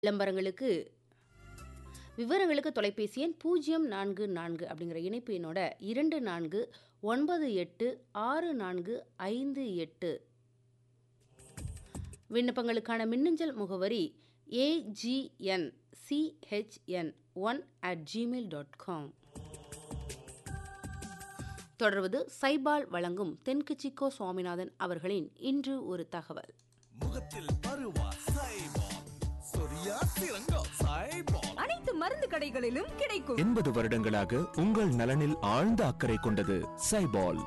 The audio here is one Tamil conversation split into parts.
விளம்பரங்களுக்கு விவரங்களுக்கு தொலைபேசி எண் பூஜ்ஜியம் நான்கு நான்கு அப்படிங்கிற இணைப்பு எண்ணோட இரண்டு நான்கு ஒன்பது எட்டு ஆறு நான்கு ஐந்து எட்டு விண்ணப்பங்களுக்கான மின்னஞ்சல் முகவரி A G N C H N one at gmail dot com தொடர்வது சைபால் வழங்கும் தென்கட்சிக்கோ சுவாமிநாதன் அவர்களின் இன்று ஒரு தகவல் முகத்தில் பருவா சைபால் சொரியா சிறங்கா சைபால் அனைத்து மருந்து கடைகளிலும் கிடைக்கும் எண்பது வருடங்களாக உங்கள் நலனில் ஆழ்ந்த அக்கறை கொண்டது சைபால்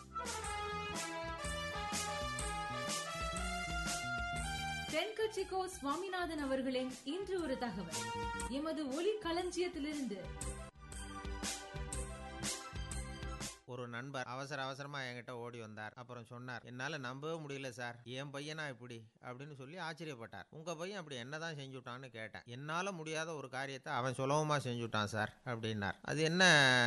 தென்கட்சிக்கோ சுவாமிநாதன் அவர்களின் இன்று ஒரு தகவல் எமது ஒலி களஞ்சியத்திலிருந்து ஒரு நண்பர் அவசர அவசரமா என்கிட்ட ஓடி வந்தார் அப்புறம் சொன்னார் என்னால நம்பவே முடியல சார் என் பையனா இப்படி அப்படின்னு சொல்லி ஆச்சரியப்பட்டார் உங்க பையன் அப்படி என்னதான் செஞ்சுட்டான்னு கேட்டேன் என்னால முடியாத ஒரு காரியத்தை அவன் சுலபமா செஞ்சுட்டான் சார் அப்படின்னார் அது என்ன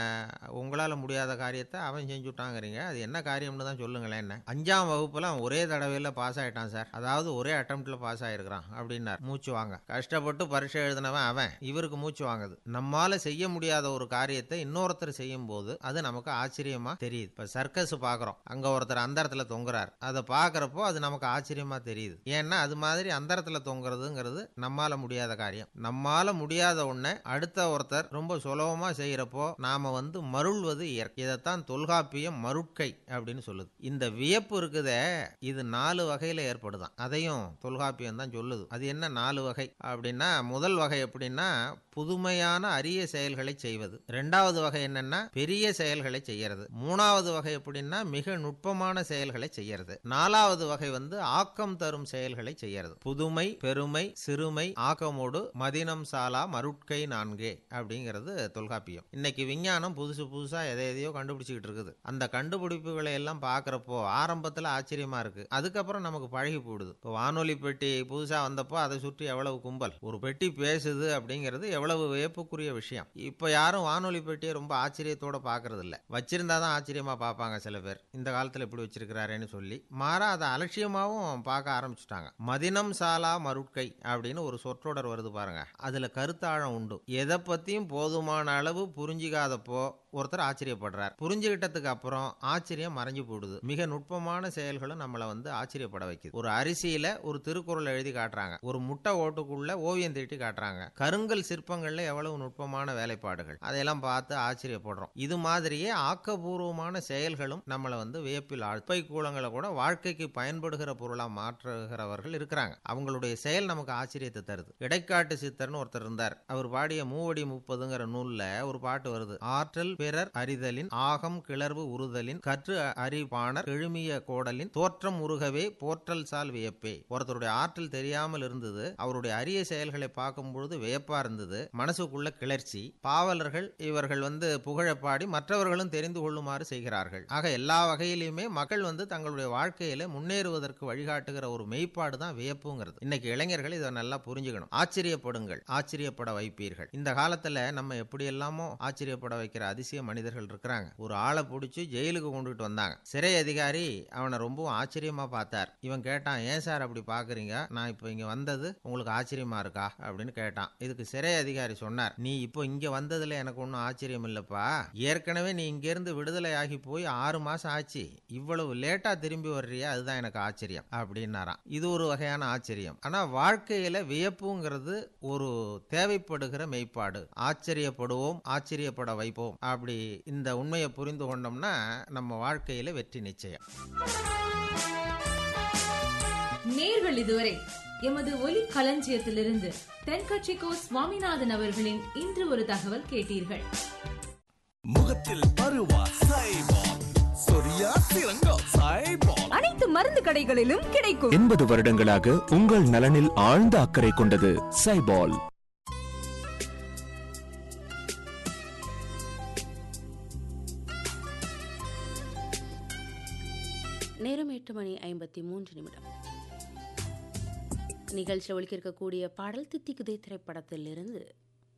உங்களால முடியாத காரியத்தை அவன் செஞ்சுட்டாங்கிறீங்க அது என்ன காரியம்னு தான் சொல்லுங்களேன் என்ன அஞ்சாம் வகுப்புல அவன் ஒரே தடவையில் பாஸ் ஆயிட்டான் சார் அதாவது ஒரே அட்டம்ப்ட்ல பாஸ் ஆயிருக்கிறான் அப்படின்னார் மூச்சு வாங்க கஷ்டப்பட்டு பரீட்சை எழுதினவன் அவன் இவருக்கு மூச்சு வாங்குது நம்மால செய்ய முடியாத ஒரு காரியத்தை இன்னொருத்தர் செய்யும் போது அது நமக்கு ஆச்சரியமா தெரியுது இப்ப சர்க்கஸ் பாக்குறோம் அங்க ஒருத்தர் அந்தரத்துல தொங்குறார் அதை பாக்குறப்போ அது நமக்கு ஆச்சரியமா தெரியுது ஏன்னா அது மாதிரி அந்தரத்துல தொங்குறதுங்கிறது நம்மால முடியாத காரியம் நம்மால முடியாத ஒண்ணை அடுத்த ஒருத்தர் ரொம்ப சுலபமா செய்யறப்போ நாம வந்து மருள்வது இயற்கை இதைத்தான் தொல்காப்பியம் மருட்கை அப்படின்னு சொல்லுது இந்த வியப்பு இருக்குதே இது நாலு வகையில ஏற்படுதான் அதையும் தொல்காப்பியம் தான் சொல்லுது அது என்ன நாலு வகை அப்படின்னா முதல் வகை எப்படின்னா புதுமையான அரிய செயல்களை செய்வது ரெண்டாவது வகை என்னன்னா பெரிய செயல்களை செய்யறது மூணாவது வகை எப்படின்னா மிக நுட்பமான செயல்களை செய்யறது நாலாவது வகை வந்து ஆக்கம் தரும் செயல்களை செய்யறது புதுமை பெருமை சிறுமை ஆக்கமோடு மதினம் சாலா மருட்கை நான்கே அப்படிங்கிறது தொல்காப்பியம் இன்னைக்கு விஞ்ஞானம் புதுசு புதுசா எதை எதையோ கண்டுபிடிச்சிக்கிட்டு இருக்குது அந்த கண்டுபிடிப்புகளை எல்லாம் பார்க்கறப்போ ஆரம்பத்துல ஆச்சரியமா இருக்கு அதுக்கப்புறம் நமக்கு பழகி போடுது இப்போ வானொலி பெட்டி புதுசா வந்தப்போ அதை சுற்றி எவ்வளவு கும்பல் ஒரு பெட்டி பேசுது அப்படிங்கிறது எவ்வளவு வியப்புக்குரிய விஷயம் இப்போ யாரும் வானொலி பெட்டியை ரொம்ப ஆச்சரியத்தோட பார்க்கறது இல்ல வச்சிருந்தா தான் ஆச்சரியமா பார்ப்பாங்க சில பேர் இந்த காலத்துல இப்படி வச்சிருக்கிறாரேன்னு சொல்லி மாறா அதை அலட்சியமாவும் பார்க்க ஆரம்பிச்சுட்டாங்க மதினம் சாலா மருட்கை அப்படின்னு ஒரு சொற்றொடர் வருது பாருங்க அதுல கருத்தாழம் உண்டு எதை பத்தியும் போதுமான அளவு புரிஞ்சிக்காதப்போ ஒருத்தர் ஆச்சரியப்படுறார் புரிஞ்சுகிட்டதுக்கு அப்புறம் ஆச்சரியம் மறைஞ்சு போடுது மிக நுட்பமான செயல்களும் நம்மளை வந்து ஆச்சரியப்பட வைக்குது ஒரு அரிசியில ஒரு திருக்குறள் எழுதி காட்டுறாங்க ஒரு முட்டை ஓட்டுக்குள்ள ஓவியம் தீட்டி காட்டுறாங்க கருங்கல் சிற்பங்கள்ல எவ்வளவு நுட்பமான வேலைப்பாடுகள் அதையெல்லாம் பார்த்து ஆச்சரியப்படுறோம் இது மாதிரியே ஆக்கபூர்வமான செயல்களும் நம்மளை வந்து வியப்பில் ஆழ்ப்பை கூலங்களை கூட வாழ்க்கைக்கு பயன்படுகிற பொருளா மாற்றுகிறவர்கள் இருக்கிறாங்க அவங்களுடைய செயல் நமக்கு ஆச்சரியத்தை தருது இடைக்காட்டு சித்தர்னு ஒருத்தர் இருந்தார் அவர் பாடிய மூவடி முப்பதுங்கிற நூல்ல ஒரு பாட்டு வருது ஆற்றல் பிறர் அறிதலின் ஆகம் கிளர்வு உறுதலின் கற்று அறிவாணர் எழுமிய கோடலின் தோற்றம் உருகவே போற்றல் சால் வியப்பே ஒருத்தருடைய ஆற்றல் தெரியாமல் இருந்தது அவருடைய அரிய செயல்களை பார்க்கும் பொழுது வியப்பா இருந்தது மனசுக்குள்ள கிளர்ச்சி பாவலர்கள் இவர்கள் வந்து புகழப்பாடி மற்றவர்களும் தெரிந்து கொள்ளுமாறு செய்கிறார்கள் ஆக எல்லா வகையிலுமே மக்கள் வந்து தங்களுடைய வாழ்க்கையில முன்னேறுவதற்கு வழிகாட்டுகிற ஒரு மெய்ப்பாடு தான் வியப்புங்கிறது இன்னைக்கு இளைஞர்கள் இதை நல்லா புரிஞ்சுக்கணும் ஆச்சரியப்படுங்கள் ஆச்சரியப்பட வைப்பீர்கள் இந்த காலத்துல நம்ம எப்படி எல்லாமோ ஆச்சரியப்பட வைக்கிற அதிசய மனிதர்கள் இருக்கிறாங்க ஒரு ஆளை பிடிச்சி ஜெயிலுக்கு கொண்டுட்டு வந்தாங்க சிறை அதிகாரி அவனை ரொம்பவும் ஆச்சரியமா பார்த்தார் இவன் கேட்டான் ஏன் சார் அப்படி பாக்குறீங்க நான் இப்போ இங்க வந்தது உங்களுக்கு ஆச்சரியமா இருக்கா அப்படின்னு கேட்டான் இதுக்கு சிறை அதிகாரி சொன்னார் நீ இப்போ இங்க வந்ததுல எனக்கு ஒன்றும் ஆச்சரியம் இல்லப்பா ஏற்கனவே நீ இங்க இருந்து விடுதலை ஆகி போய் ஆறு மாசம் ஆச்சு இவ்வளவு லேட்டா திரும்பி வர்றியா அதுதான் எனக்கு ஆச்சரியம் அப்படின்னாராம் இது ஒரு வகையான ஆச்சரியம் ஆனா வாழ்க்கையில வியப்புங்கிறது ஒரு தேவைப்படுகிற மெய்ப்பாடு ஆச்சரியப்படுவோம் ஆச்சரியப்பட வைப்போம் அப்படி இந்த உண்மையை புரிந்து கொண்டோம்னா நம்ம வாழ்க்கையில வெற்றி நிச்சயம் நேர்கள் இதுவரை எமது ஒலி களஞ்சியத்திலிருந்து தென்கட்சிக்கோ சுவாமிநாதன் அவர்களின் இன்று ஒரு தகவல் கேட்டீர்கள் முகத்தில் பருவா சைபால் சொரியா சிறங்கா சைபால் அனைத்து மருந்து கடைகளிலும் கிடைக்கும் எண்பது வருடங்களாக உங்கள் நலனில் ஆழ்ந்த அக்கறை கொண்டது சைபால் நேரம் எட்டு மணி ஐம்பத்தி மூன்று நிமிடம் நிகழ்ச்சி ஒழிக்க இருக்கக்கூடிய பாடல் தித்திக்குதே திரைப்படத்திலிருந்து